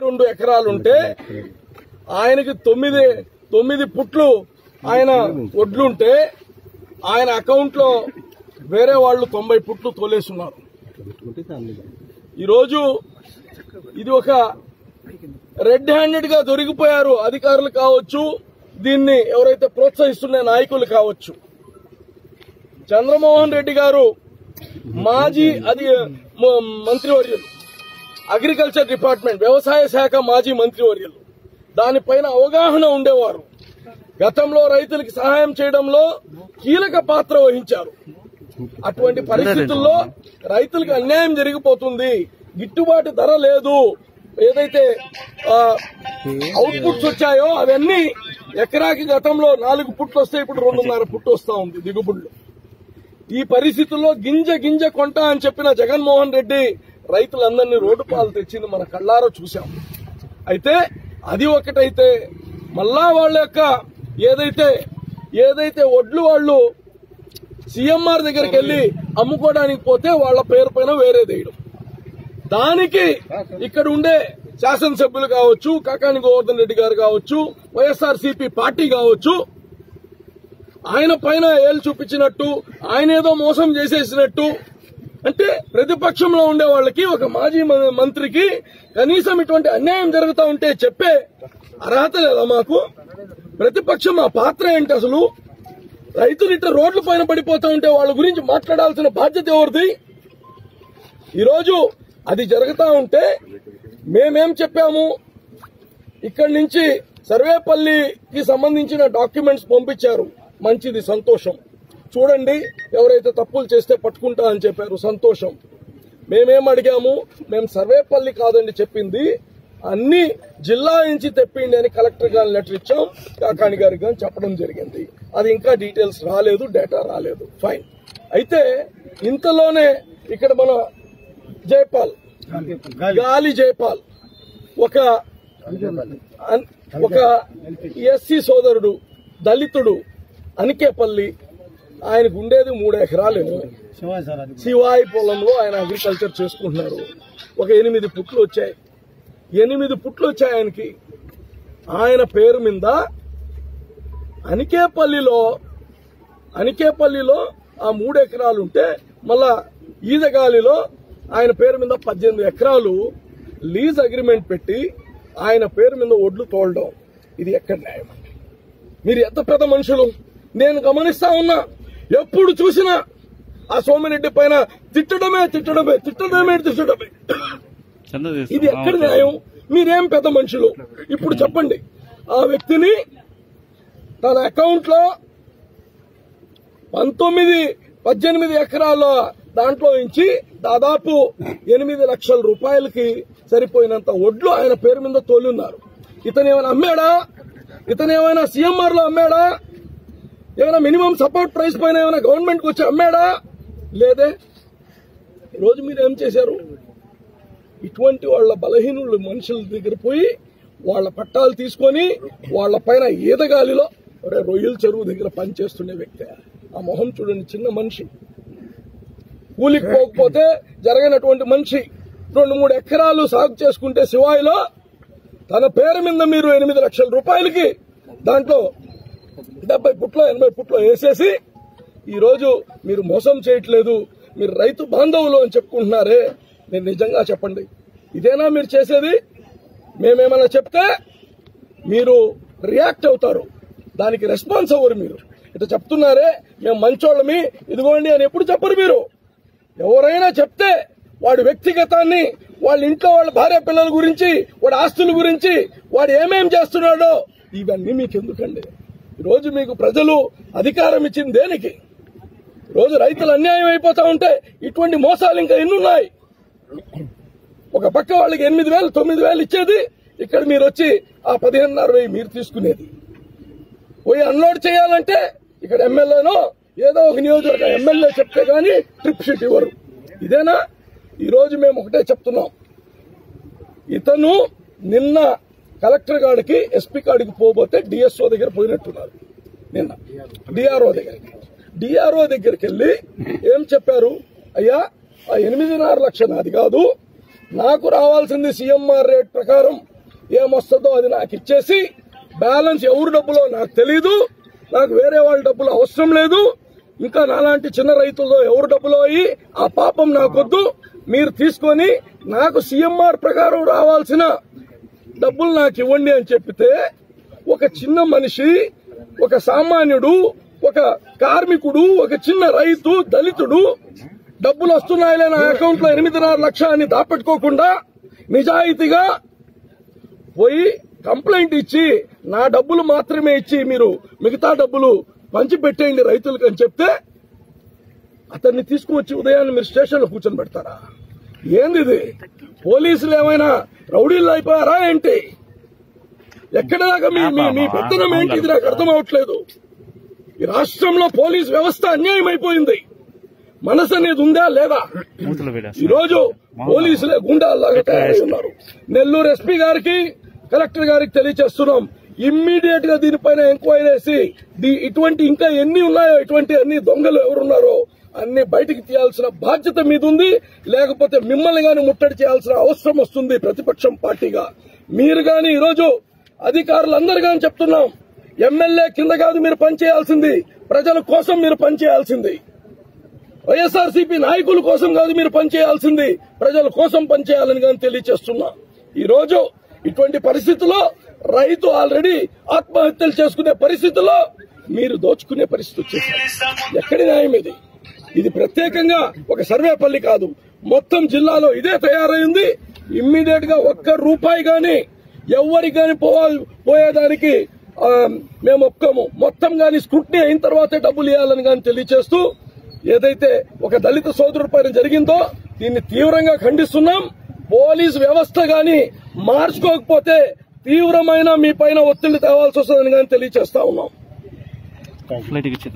రెండు ఎకరాలుంటే ఆయనకి తొమ్మిది తొమ్మిది పుట్లు ఆయన ఒడ్లుంటే ఆయన అకౌంట్ లో వేరే వాళ్ళు తొంభై పుట్లు తోలేస్తున్నారు ఈరోజు ఇది ఒక రెడ్ హ్యాండెడ్ గా దొరికిపోయారు అధికారులు కావచ్చు దీన్ని ఎవరైతే ప్రోత్సహిస్తున్న నాయకులు కావచ్చు చంద్రమోహన్ రెడ్డి గారు మాజీ అది మ- మంత్రివర్యులు అగ్రికల్చర్ డిపార్ట్మెంట్ వ్యవసాయ శాఖ మాజీ మంత్రివర్యులు దానిపైన అవగాహన ఉండేవారు గతంలో రైతులకు సహాయం చేయడంలో కీలక పాత్ర వహించారు అటువంటి పరిస్థితుల్లో రైతులకు అన్యాయం జరిగిపోతుంది గిట్టుబాటు ధర లేదు ఏదైతే అవుట్పుట్స్ వచ్చాయో అవన్నీ ఎకరాకి గతంలో నాలుగు పుట్లు వస్తే ఇప్పుడు రెండున్నర పుట్టు వస్తా ఉంది దిగుబడులు ఈ పరిస్థితుల్లో గింజ గింజ కొంట అని చెప్పిన జగన్మోహన్ రెడ్డి రైతులందరినీ రోడ్డు పాలు తెచ్చింది మన కళ్ళారో చూశాం అయితే అది ఒకటైతే మళ్ళా వాళ్ళ యొక్క ఏదైతే ఏదైతే ఒడ్లు వాళ్ళు సీఎంఆర్ దగ్గరికి వెళ్లి అమ్ముకోవడానికి పోతే వాళ్ళ పేరు పైన వేరే వేయడం దానికి ఇక్కడ ఉండే శాసనసభ్యులు కావచ్చు కాకాని గోవర్ధన్ రెడ్డి గారు కావచ్చు వైఎస్ఆర్ పార్టీ కావచ్చు ఆయన పైన ఏళ్ళు చూపించినట్టు ఆయన ఏదో మోసం చేసేసినట్టు అంటే ప్రతిపక్షంలో ఉండే వాళ్ళకి ఒక మాజీ మ- మంత్రికి కనీసం ఇటువంటి అన్యాయం జరుగుతా ఉంటే చెప్పే అర్హత లేదా మాకు ప్రతిపక్షం ఆ పాత్ర ఏంటి అసలు రైతులు ఇట్లా రోడ్ల పైన పడిపోతా ఉంటే వాళ్ళ గురించి మాట్లాడాల్సిన బాధ్యత ఎవరిది ఈరోజు అది జరుగుతా ఉంటే మేమేం చెప్పాము ఇక్కడి నుంచి సర్వేపల్లికి సంబంధించిన డాక్యుమెంట్స్ పంపించారు మంచిది సంతోషం చూడండి ఎవరైతే తప్పులు చేస్తే పట్టుకుంటా అని చెప్పారు సంతోషం మేమేం అడిగాము మేము సర్వేపల్లి కాదండి చెప్పింది అన్ని జిల్లా నుంచి తెప్పిండి అని కలెక్టర్ గారి లెటర్ ఇచ్చాం కాకాణి గారికి కానీ చెప్పడం జరిగింది అది ఇంకా డీటెయిల్స్ రాలేదు డేటా రాలేదు ఫైన్ అయితే ఇంతలోనే ఇక్కడ మన జైపాల్ గాలి జైపాల్ ఒక అన్- ఒక ఎస్సీ సోదరుడు దళితుడు అనికేపల్లి ఆయనకు ఉండేది మూడు ఎకరాలు శివాయి పొలంలో ఆయన అగ్రికల్చర్ చేసుకుంటున్నారు ఒక ఎనిమిది పుట్లు వచ్చాయి ఎనిమిది పుట్లు వచ్చాయి ఆయనకి ఆయన పేరు మీద అనికేపల్లిలో అనికేపల్లిలో ఆ మూడు ఎకరాలు ఉంటే మళ్ళా ఈదగాలిలో ఆయన పేరు మీద పద్దెనిమిది ఎకరాలు లీజ్ అగ్రిమెంట్ పెట్టి ఆయన పేరు మీద ఒడ్లు తోలడం ఇది ఎక్కడ న్యాయం అండి మీరు ఎంత పెద్ద మనుషులు నేను గమనిస్తా ఉన్నా ఎప్పుడు చూసినా ఆ సోమిరెడ్డి పైన తిట్టడమే తిట్టడమే తిట్టడమే తిట్టడమే ఇది ఎక్కడ న్యాయం మీరేం పెద్ద మనుషులు ఇప్పుడు చెప్పండి ఆ వ్యక్తిని తన అకౌంట్ లో పంతొమ్మిది పద్దెనిమిది ఎకరాల దాంట్లో నుంచి దాదాపు ఎనిమిది లక్షల రూపాయలకి సరిపోయినంత ఒడ్లు ఆయన పేరు మీద తోలున్నారు ఇతను ఏమైనా అమ్మాడా ఇతను ఏమైనా సీఎంఆర్ లో అమ్మాడా ఏమైనా మినిమం సపోర్ట్ ప్రైస్ పైన ఏమైనా గవర్నమెంట్ కి వచ్చి అమ్మాడా లేదే ఈరోజు మీరు ఏం చేశారు ఇటువంటి వాళ్ళ బలహీనులు మనుషుల దగ్గర పోయి వాళ్ళ పట్టాలు తీసుకొని వాళ్ళ పైన ఈదగాలిలో ఒరే రొయ్యల చెరువు దగ్గర పనిచేస్తుండే వ్యక్తి ఆ మొహం చూడండి చిన్న మనిషి కూలికి పోకపోతే జరగనటువంటి మనిషి రెండు మూడు ఎకరాలు సాగు చేసుకుంటే శివాయిలో తన పేరు మీద మీరు ఎనిమిది లక్షల రూపాయలకి దాంట్లో డెబ్బై పుట్లో ఎనభై పుట్లో వేసేసి ఈ రోజు మీరు మోసం చేయట్లేదు మీరు రైతు బాంధవులు అని చెప్పుకుంటున్నారే మీరు నిజంగా చెప్పండి ఇదేనా మీరు చేసేది మేమేమైనా చెప్తే మీరు రియాక్ట్ అవుతారు దానికి రెస్పాన్స్ అవ్వరు మీరు ఇట్లా చెప్తున్నారే మేము మంచోళ్ళమి ఇదిగోండి అని ఎప్పుడు చెప్పరు మీరు ఎవరైనా చెప్తే వాడి వ్యక్తిగతాన్ని వాళ్ళ ఇంట్లో వాళ్ళ భార్య పిల్లల గురించి వాడి ఆస్తుల గురించి వాడు ఏమేం చేస్తున్నాడో ఇవన్నీ మీకు ఎందుకండి ఈరోజు మీకు ప్రజలు అధికారం ఇచ్చింది దేనికి రోజు రైతులు అన్యాయం అయిపోతా ఉంటే ఇటువంటి మోసాలు ఇంకా ఎన్నున్నాయి ఒక పక్క వాళ్ళకి ఎనిమిది వేలు తొమ్మిది వేలు ఇచ్చేది ఇక్కడ మీరు వచ్చి ఆ పదిహేనున్నర వెయ్యి మీరు తీసుకునేది పోయి అన్లోడ్ చేయాలంటే ఇక్కడ ఎమ్మెల్యేనో ఏదో ఒక నియోజకవర్గ ఎమ్మెల్యే చెప్తే గానీ ట్రిప్ షీట్ ఇవ్వరు ఇదేనా ఈ రోజు మేము ఒకటే చెప్తున్నాం ఇతను నిన్న కలెక్టర్ గాడికి ఎస్పీ కాడికి పోబోతే డిఎస్ఓ దగ్గర పోయినట్టున్నారు నిన్న డిఆర్ఓ దగ్గరికి డిఆర్ఓ దగ్గరికి వెళ్ళి ఏం చెప్పారు అయ్యా ఆ ఎనిమిదిన్నర లక్ష నాది కాదు నాకు రావాల్సింది సీఎంఆర్ రేట్ ప్రకారం ఏమొస్తుందో అది నాకు ఇచ్చేసి బ్యాలెన్స్ ఎవరు డబ్బులో నాకు తెలియదు నాకు వేరే వాళ్ళ డబ్బులు అవసరం లేదు ఇంకా నాలాంటి చిన్న రైతుల్లో ఎవరు డబ్బులు అయ్యి ఆ పాపం నాకొద్దు మీరు తీసుకొని నాకు సీఎంఆర్ ప్రకారం రావాల్సిన డబ్బులు నాకు ఇవ్వండి అని చెప్పితే ఒక చిన్న మనిషి ఒక సామాన్యుడు ఒక కార్మికుడు ఒక చిన్న రైతు దళితుడు డబ్బులు వస్తున్నాయిలే నా అకౌంట్ లో ఎనిమిదిన్నర లక్ష అని దాపెట్టుకోకుండా నిజాయితీగా పోయి కంప్లైంట్ ఇచ్చి నా డబ్బులు మాత్రమే ఇచ్చి మీరు మిగతా డబ్బులు పంచిపెట్టేయండి రైతులకు అని చెప్తే అతన్ని తీసుకువచ్చి ఉదయాన్నే మీరు స్టేషన్లో కూర్చొని పెడతారా ఏంది ఇది పోలీసులు ఏమైనా రౌడీలు అయిపోయారా ఏంటి ఎక్కడ దాకా మీ మీ మీ పెత్తనం ఏంటి ఇది నాకు అర్థం అవట్లేదు ఈ రాష్ట్రంలో పోలీస్ వ్యవస్థ అన్యాయం అయిపోయింది మనసు అనేది ఉందా లేదా మూతులు పెట్టేస్తారు. ఈ రోజు పోలీసులే గుండాల్లాగా తయారై ఉన్నారు నెల్లూరు ఎస్పీ గారికి కలెక్టర్ గారికి తెలియజేస్తున్నాం ఇమ్మీడియట్ గా దీనిపైన ఎంక్వైరీ చేసి దీ- ఇటువంటి ఇంకా ఎన్ని ఉన్నాయో ఇటువంటి అన్ని దొంగలు ఎవరున్నారో అన్ని బయటికి తీయాల్సిన బాధ్యత మీద ఉంది లేకపోతే మిమ్మల్ని గాని ముట్టడి చేయాల్సిన అవసరం వస్తుంది ప్రతిపక్షం పార్టీగా మీరు గాని ఈరోజు అధికారులందరూ గాని చెప్తున్నాం ఎమ్మెల్యే కింద కాదు మీరు పనిచేయాల్సింది ప్రజల కోసం మీరు పనిచేయాల్సింది వైఎస్ఆర్సీపీ నాయకుల కోసం కాదు మీరు పనిచేయాల్సింది ప్రజల కోసం పనిచేయాలని కానీ తెలియచేస్తున్నా ఈ రోజు ఇటువంటి పరిస్థితుల్లో రైతు ఆల్రెడీ ఆత్మహత్యలు చేసుకునే పరిస్థితుల్లో మీరు దోచుకునే పరిస్థితి వచ్చేసింది ఎక్కడి న్యాయం ఇది ఇది ప్రత్యేకంగా ఒక సర్వేపల్లి కాదు మొత్తం జిల్లాలో ఇదే తయారైంది ఇమ్మీడియట్ గా ఒక్క రూపాయి గాని ఎవరికి గాని పోవాలి పోయేదానికి ఆ, మేము ఒక్కము మొత్తం గాని స్క్రూట్నీ అయిన తర్వాతే డబ్బులు ఇవ్వాలని గాని తెలియచేస్తూ ఏదైతే ఒక దళిత సోదరుడి పైన జరిగిందో దీన్ని తీవ్రంగా ఖండిస్తున్నాం పోలీసు వ్యవస్థ గాని మార్చుకోకపోతే తీవ్రమైన మీ పైన ఒత్తిడి తేవాల్సి వస్తుందని కానీ తెలియజేస్తా ఉన్నాం ఫ్లైట్కి ఇచ్చి